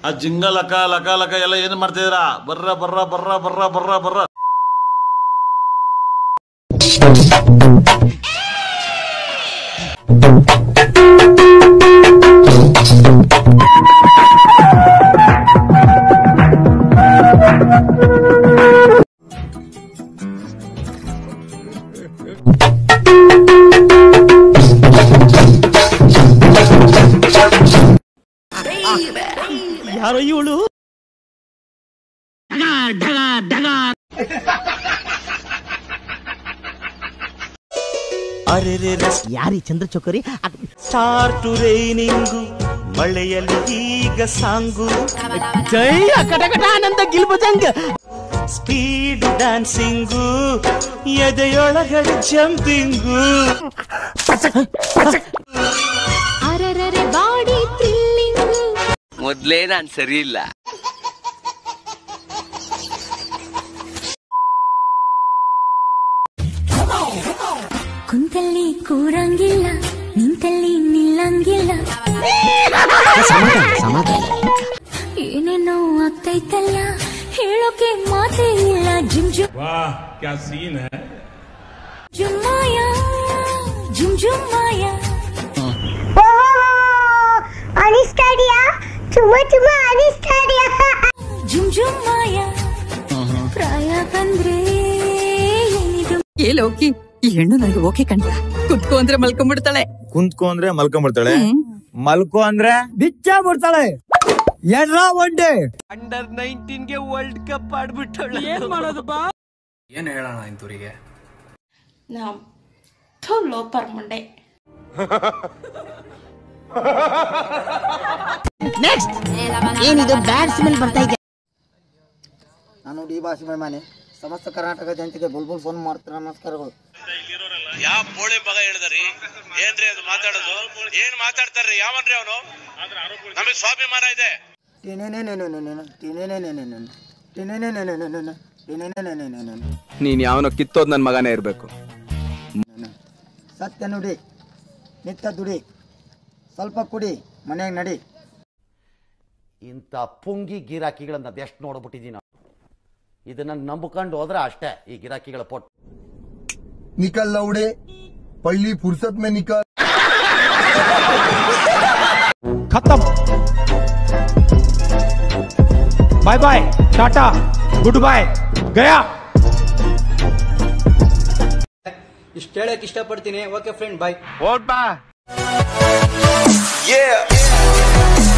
ಆ ಜಿಂಗ ಲಕ ಲಕ ಲಕ ಎಲ್ಲ ಏನು ಮಾಡ್ತಿದ್ದೀರಾ ಬರ್ರ ಬರ್ರ ಬರ್ರ ಬರ್ರ ಬರ್ರ ಬರ್ರ ಯಾರೋ ಇವಳು ಅರೆ ಯಾರಿ ಚಂದ್ರ ಚೌಕರಿ ಸ್ಟಾರ್ಟ್ ರೈನಿಂಗು ಮಳೆಯಲ್ಲಿ ಈಗ ಸಾಂಗು ಜೈ ಅಕಟಕಟ ಆನಂದ ಗಿಲ್ಬಜಂಗ್ ಸ್ಪೀಡ್ ಡ್ಯಾನ್ಸಿಂಗು ಎದೆಯೊಳಗಡೆ ಜಂಪಿಂಗು ಅರರರೆ ಬಾಡಿ ಥ್ರಿಲ್ಲಿಂಗು ಮೊದ್ಲೇ ನಾನ್ ಸರಿ ಇಲ್ಲ ಕುಂತಲ್ಲಿ ಕೂರಂಗಿಲ್ಲ ನಿಂತಲ್ಲಿ ನಿಲ್ಲಂಗಿಲ್ಲ ಏನೇನೋ ಆಗ್ತೈತಲ್ಲ ಹೇಳೋಕೆ ಮಾತೇ ಇಲ್ಲ ಜುಮ್ ಜುಮ್ ಜುಮ್ಮಾಯ ಜುಮ್ ಜುಮ್ಮಾಯ ಅನಿಸ್ತಾಡಿಯಾ ತುಂಬಾ ತುಂಬಾ ಅನಿಸ್ತಾಡಿಯಾ ಜುಮ್ ಜುಮ್ಮಾಯ ಪ್ರಾಯ ಬಂದ್ರೆ ಏನಿದು ಏ ಲೋಕಿ ಈ ಹೆಣ್ಣು ನನಗೆ ಓಕೆ ಕಣ್ಣ ಕುತ್ಕೋ ಅಂದ್ರೆ ಮಲ್ಕೊಂಡ್ಬಿಡ್ತಾಳೆ ಕುಂತ್ಕೊ ಅಂದ್ರೆ ಮಲ್ಕೊಂಡ್ಬಿಡ್ತಾಳೆ ಮಲ್ಕೋ ಅಂದ್ರೆ ಬಿಚ್ಚ ಬಿಡ್ತಾಳೆ ಎಡ್ರ ಒಡ್ಡೆ ಅಂಡರ್ ನೈನ್ಟೀನ್ ಗೆ ವರ್ಲ್ಡ್ ಕಪ್ ಆಡ್ಬಿಟ್ಟಳು ಏನ್ ಮಾಡೋದು ಬಾ ಏನು ಹೇಳೋಣ ಇಂಥವ್ರಿಗೆ ಲೋಪರ್ ಮುಂಡೆ ನೆಕ್ಸ್ಟ್ ಏನಿದು ಬ್ಯಾಡ್ ಸ್ಮೆಲ್ ಬರ್ತಾ ಇದೆ ನಾನು ಡಿ ಭಾಷೆ ಮನೆ ಸಮಸ್ತ ಕರ್ನಾಟಕ ಜನತೆಗೆ ಬುಲ್ಬುಲ್ ಫೋನ್ ಮಾಡ್ತಾರೆ ನಮಸ್ಕಾರಗಳು ಯಾವ ಬೋಳಿ ಮಗ ಹೇಳಿದ್ರಿ ಏನ್ರಿ ಅದು ಮಾತಾಡೋದು ಏನ್ ಮಾತಾಡ್ತಾರ್ರಿ ಯಾವನ್ರಿ ಅವನು ನಮಗೆ ಸ್ವಾಭಿಮಾನ ಇದೆ ನೀನ್ ಯಾವನೋ ಕಿತ್ತೋದ್ ನನ್ ಮಗನೇ ಇರ್ಬೇಕು ಸತ್ಯ ನುಡಿ ನಿತ್ಯ ದುಡಿ ಸ್ವಲ್ಪ ಕುಡಿ ಮನೆಯಾಗ ನಡಿ ಇಂಥ ಪುಂಗಿ ಗಿರಾಕಿಗಳನ್ನ ಅದೆಷ್ಟು ನೋಡ್ಬಿಟ್ಟಿದ್ದೀನಿ ನಾವು ಇದನ್ನ ನಂಬ್ಕೊಂಡು ಹೋದ್ರೆ ಅಷ್ಟೇ ಈ ಗಿರಾಕಿಗಳ ಪೊಟ್ಟು निकल लौड़े पहली फुर्सत में निकल खत्म bye bye tata good bye गया ಇಷ್ಟು ಹೇಳಕ್ ಇಷ್ಟಪಡ್ತೀನಿ ಓಕೆ ಫ್ರೆಂಡ್ ಬಾಯ್ ಓಟ್ ಬಾ